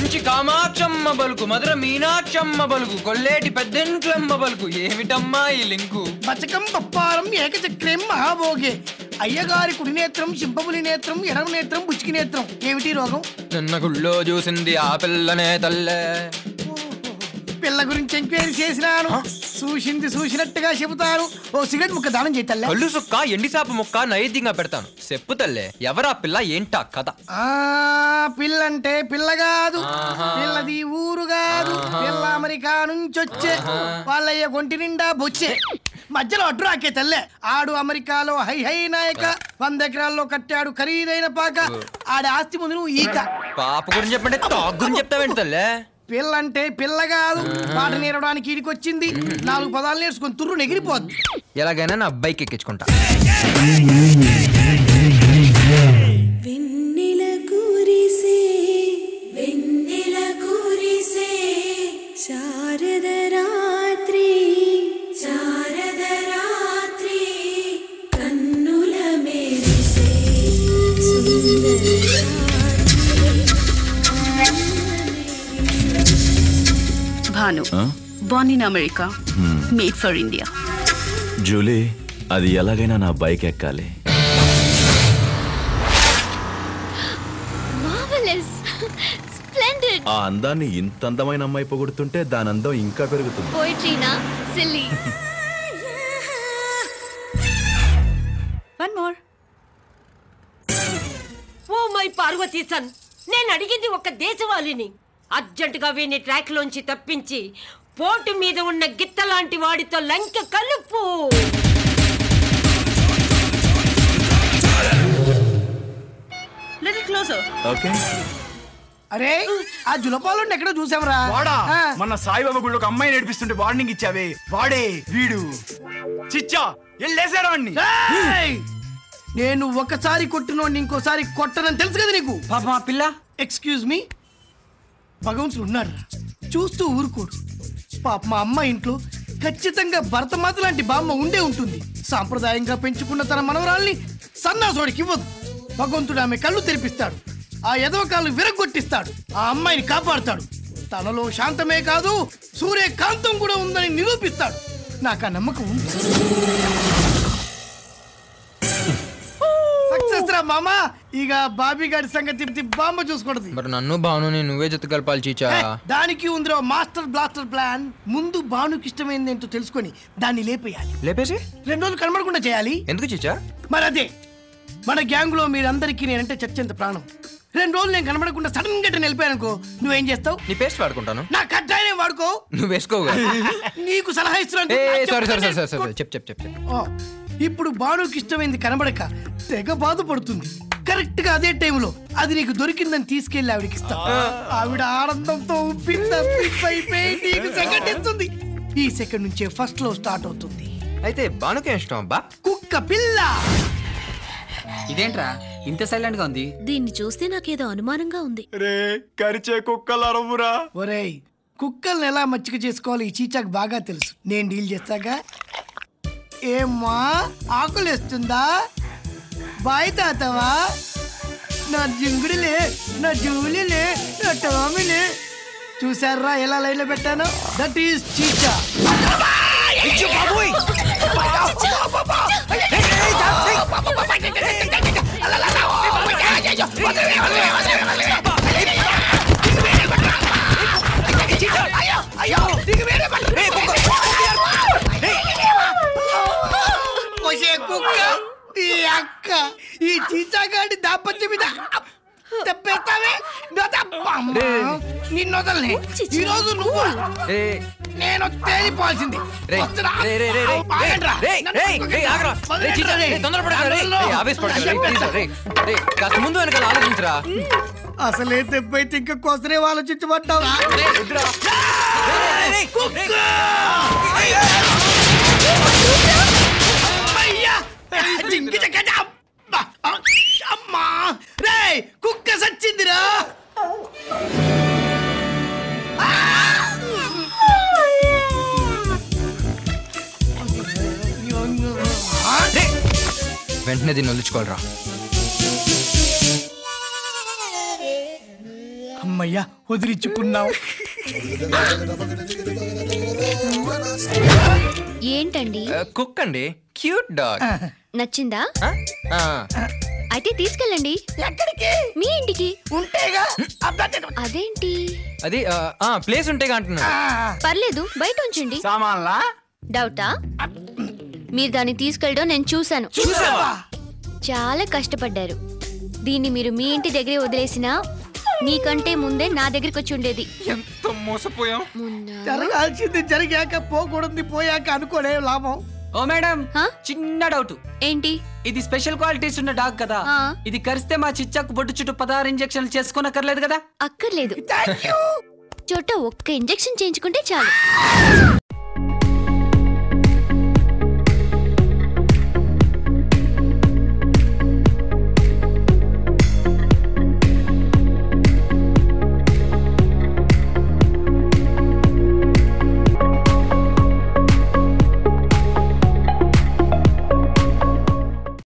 కంచి కామాక్షమ్మ బలుకు మధుర మీనాక్షమ్మ బలుకు కొల్లేటి పెద్దంట్లమ్మ బలుకు ఏమిటమ్మా ఈ లింకు బచకం పప్పారం ఏకచక్రం మహాభోగే అయ్యగారి కుడి నేత్రం సింపములి నేత్రం ఎడమ నేత్రం బుచ్చికి నేత్రం ఏమిటి రోగం నిన్న గుళ్ళో చూసింది ఆ పిల్లనే తల్లే పిల్ల గురించి ఎంక్వైరీ చేసినాను చూసింది చూసినట్టుగా చెబుతాను ఓ సిగరెట్ ముక్క దానం చేతల్లే కళ్ళు సుక్క ఎండిసాపు ముక్క నైవేద్యంగా పెడతాను చెప్పు తల్లే ఎవరా పిల్ల ఏంటా కథ ఆ పిల్లంటే పిల్ల కాదు ఆహా. పిల్లది ఊరు కాదు పిల్ల అమెరికా నుంచి వచ్చే వాళ్ళయ్య ఒంటి నిండా బొచ్చే మధ్యలో అడ్డు రాకే తల్లే ఆడు అమెరికాలో హై హై నాయక వంద ఎకరాల్లో కట్టాడు ఖరీదైన పాక ఆడి ఆస్తి ముందు నువ్వు ఈక పాప గురించి చెప్పంటే తాగు గురించి చెప్తావేంటి తల్లే పిల్లంటే పిల్ల కాదు పాట నేరడానికి ఈడికి వచ్చింది నాలుగు పదాలు నేర్చుకుని తుర్రు నెగిరిపోద్ది ఎలాగైనా నా బైక్ ఎక్కించుకుంటా వెన్నెల కురిసే వెన్నెల కురిసే శారద రాత్రి శారద రాత్రి కన్నుల మెరిసే సుందర భాను born in America made for India Julie అది ఎలాగైనా నా బైక్ ఎక్కాలి మార్వెలస్ స్ప్లెండెడ్ ఆ అందాన్ని ఇంత అందమైన అమ్మాయి పొగుడుతుంటే దాని అందం ఇంకా పెరుగుతుంది పోయిట్రీనా silly one more oh my Parvati son నేను అడిగింది ఒక దేశవాళిని అర్జెంటుగా వీని ట్రాక్ లోంచి తప్పించి పోటు మీద ఉన్న గిత్త లాంటి వాడితో లంక కలుపు లిటిల్ క్లోజర్ ఓకే అరే ఆ జులపాలు ఎక్కడో చూసామరా వాడా ఆ. మన సాయిబాబా గుడిలో ఒక అమ్మాయి నడిపిస్తుంటే వార్నింగ్ ఇచ్చావే వాడే వీడు చిచ్చా వెళ్ళేసారా వాడిని ఏయ్! నేను ఒకసారి కొట్టినోడిని ఇంకోసారి కొట్టనని తెలుసు కదా నీకు పాప మా పిల్ల ఎక్స్క్యూజ్ మీ భగవంతుడు ఉన్నాడు చూస్తూ ఊరుకోడు పాప మా అమ్మ ఇంట్లో ఖచ్చితంగా భరతమాత లాంటి బామ్మ ఉండే ఉంటుంది సాంప్రదాయంగా పెంచుకున్న తన మనవరాల్ని సన్నాసోడికి ఇవ్వదు భగవంతుడు ఆమె కళ్ళు తెరిపిస్తాడు ఆ ఎదవ కాళ్ళు విరగొట్టిస్తాడు ఆ అమ్మాయిని కాపాడుతాడు తనలో శాంతమే కాదు సూర్యకాంతం కూడా ఉందని నిరూపిస్తాడు నాకు ఆ నమ్మకం ఉంది సక్సెస్ రా మామా ఇక బాబీ గారి సంగతి బామ్మ చూసుకుంటది మరి నన్ను భానుని నువ్వే జత కలపాలి చీచా ఏ, దానికి ఉందిరో మాస్టర్ బ్లాస్టర్ ప్లాన్ ముందు బానుకి ఇష్టమైంది ఏంటో తెలుసుకొని దాన్ని లేపేయాలి లేపేసి రెండు రోజులు కనబడకుండా చేయాలి ఎందుకు చీచా మరి అదే మన గ్యాంగ్ లో మీరందరికీ నేనంటే చచ్చేంత ప్రాణం రెండు రోజులు నేను కనబడకుండా సడన్ గా నిలిపాయనుకో నువ్వేం చేస్తావు నీ పేస్ట్ వాడుకుంటాను నా కట్టాయనే వాడుకో నువ్వు వేసుకోవుగా నీకు సలహా ఏ ఇస్తున్నాను సారీ సారీ సారీ సారీ చెప్పు చెప్పు చెప్పు చెప్పు ఓ, ఇప్పుడు బానుకి ఇష్టమైంది కనబడక తెగ బాధపడుతుంది కరెక్ట్ గా అదే టైంలో అది నీకు దొరికిందని తీసుకెళ్లి ఆవిడకి ఇస్తా ఆవిడ ఆనందంతో ఉప్పింది అయిపోయి నీకు సెకండ్ ఇస్తుంది ఈ సెకండ్ నుంచే ఫస్ట్ లో స్టార్ట్ అవుతుంది అయితే భానుకేం ఇష్టం అబ్బా కుక్క పిల్ల ఇదేంట్రా ఇంత సైలెంట్ గా ఉంది దీన్ని చూస్తే నాకేదో అనుమానంగా ఉంది రే కరిచే కుక్కలు అరవురా ఒరేయ్ కుక్కల్ని ఎలా మచ్చిక చేసుకోవాలి ఈ చీచాకు బాగా తెలుసు నేను డీల్ చేస్తాగా ఏమ్మా ఆకులేస్తుందా బాయ్ తాతవా నా జింగుడిలే నా జూలిలే నా టామిలే చూసారా ఎలా లైన్లో పెట్టాను దట్ ఈస్ చీచా ఒసే కుక్క ఈ అక్క ఈ చీచాగాడి దాపత్యం మీద తెప్పేస్తావే నిన్ను వదలనే ఈ రోజు నువ్వు ఏ నేను తేలిపోవాల్సింది రే వస్తున్నా. రే రే రే రే ఆగండ్రా. రే రే నన్ను రే ఆగరా రే వదలండ్రా చీచా రే రే. తొందరపడకు రే నన్ను రే ఆవేశపడకు రే ప్లీజ్ రే రే కాస్త ముందు వెనకాల ఆలోచించరా అసలే తెప్పైతే ఇంకా కోసరే ఆలోచించబడ్డావు రే వద్దురా. రే, రే, రే, రే. అయ్యా జింగి చక్కగా అబ్బా! అమ్మా రే కుక్క సచ్చిందిరా రే. వెంటనే దీన్ని వదిలించుకోవాలరా అమ్మయ్యా వదిలించుకున్నాం ఏంటండి కుక్ అండి క్యూట్ డాగ్ నచ్చిందా ఆ, అయితే తీసుకెళ్ళండి ఎక్కడికి మీ ఇంటికి ఉంటేగా అబ్బా, అదేంటి అది ప్లేస్ ఉంటే అంటున్నా పర్లేదు బయట ఉంచండి సామాన్లా డౌటా మీరు దాన్ని తీసుకెళ్ళడం నేను చూశాను చూసావా చాలా కష్టపడ్డారు దీన్ని మీరు మీ ఇంటి దగ్గరే వదిలేసినా మీకంటే ముందే నా దగ్గరికి వచ్చి ఉండేది ఎంత మోసపోయాం మొన్న జరగాల్సింది జరిగాక పోకూడదు పోయాక అనుకోలే లాభం ఓ మేడం హా? చిన్న డౌట్ ఏంటి ఇది స్పెషల్ క్వాలిటీస్ ఉన్న డాగ్ కదా ఆ. ఇది కరిస్తే మా చిచ్చాకు బొట్టు చుట్టూ పదహారు ఇంజక్షన్లు చేసుకోనక్కర్లేదు కదా అక్కర్లేదు చోట ఒక్క ఇంజెక్షన్ చేయించుకుంటే చాలు